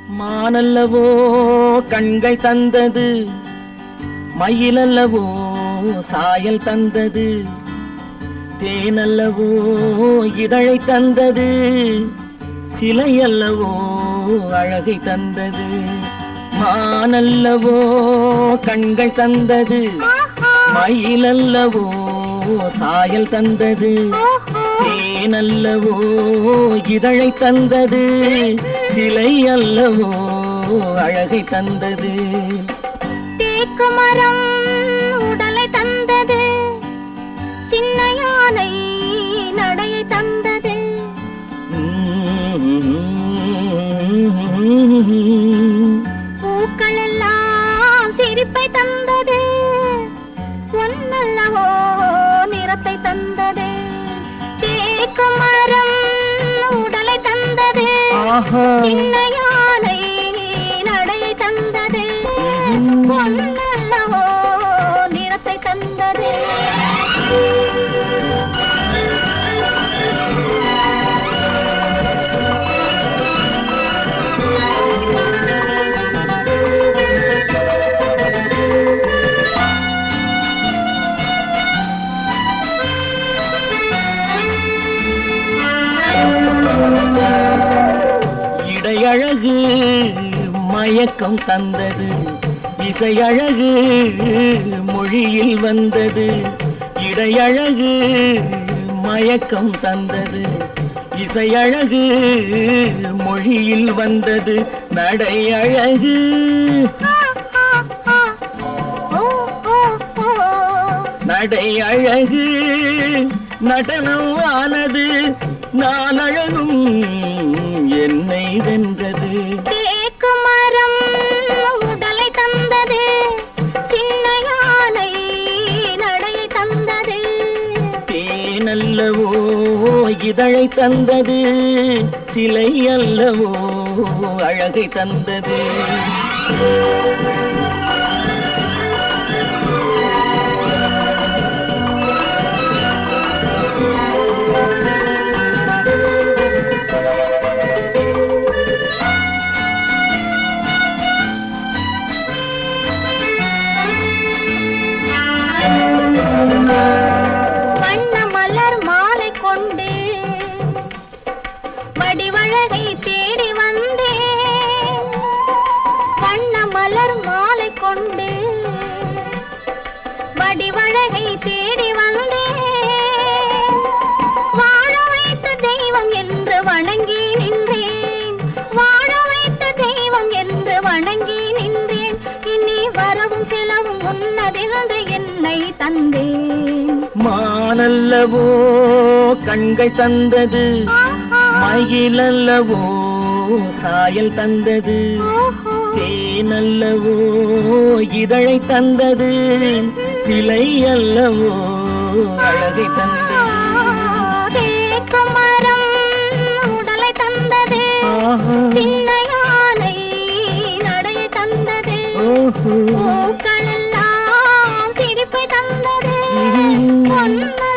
மானல்லவோ கண்கள் தந்தது மயிலல்லவோ சாயல் தந்தது தேனல்லவோ இதழை தந்தது சிலையல்லவோ அழகை தந்தது மானல்லவோ கண்கள் தந்தது மயிலல்லவோ சாயல் தந்தது தேனல்லவோ இதழை தந்தது சிலை அல்லவோ அழகை தந்தது தேக்கு மரம் உடலை தந்தது சின்ன யானை நடையை தந்தது பூக்கள் எல்லாம் சிரிப்பை தந்தது ஒன்னல்லவோ நிறத்தை தந்தது தேக்கு மரம் உடலை தந்தது ஆஹா சின்ன யானை நடையை தந்தது பொன்னல்லவோ நிறத்தை தந்தது இடையழகு மயக்கம் தந்தது இசையழகு மொழியில் வந்தது இடையழகு மயக்கம் தந்தது இசையழகு மொழியில் வந்தது நடை அழகு ஓ ஓ ஓ நடை அழகு நடனம் ஆனது நான் அழகும் என்னை வென்றது தேக்கு மரம் உடலை தந்தது சின்ன யானை நடையை தந்தது தேனல்லவோ இதழை தந்தது சிலை அல்லவோ அழகை தந்தது வண்ண மலர் மாலை கொண்டு வடிவழகை தேடி வந்தேன் வண்ண மலர் மாலை கொண்டு வடிவழகை தேடி வந்தேன் வாழ வைத்த தெய்வம் என்று வணங்கி நின்றேன் வாழ வைத்த தெய்வம் என்று வணங்கி நின்றேன் இனி வரவும் செலவும் உன்னதிருந்து என்னை தந்தேன் மானல்லவோ கண்கள் தந்தது ஆஹா, மயிலல்லவோ சாயல் தந்தது ஓஹோ, தேனல்லவோ இதழை தந்தது சிலை அல்லவோ அழகை தந்தது தேக்கு மரம் உடலை தந்தது ஆஹா, சின்ன யானை நடையை தந்தது ஓஹோ பூக்கள் எல்லாம் சிரிப்பை தந்தது ம். பொன்னல்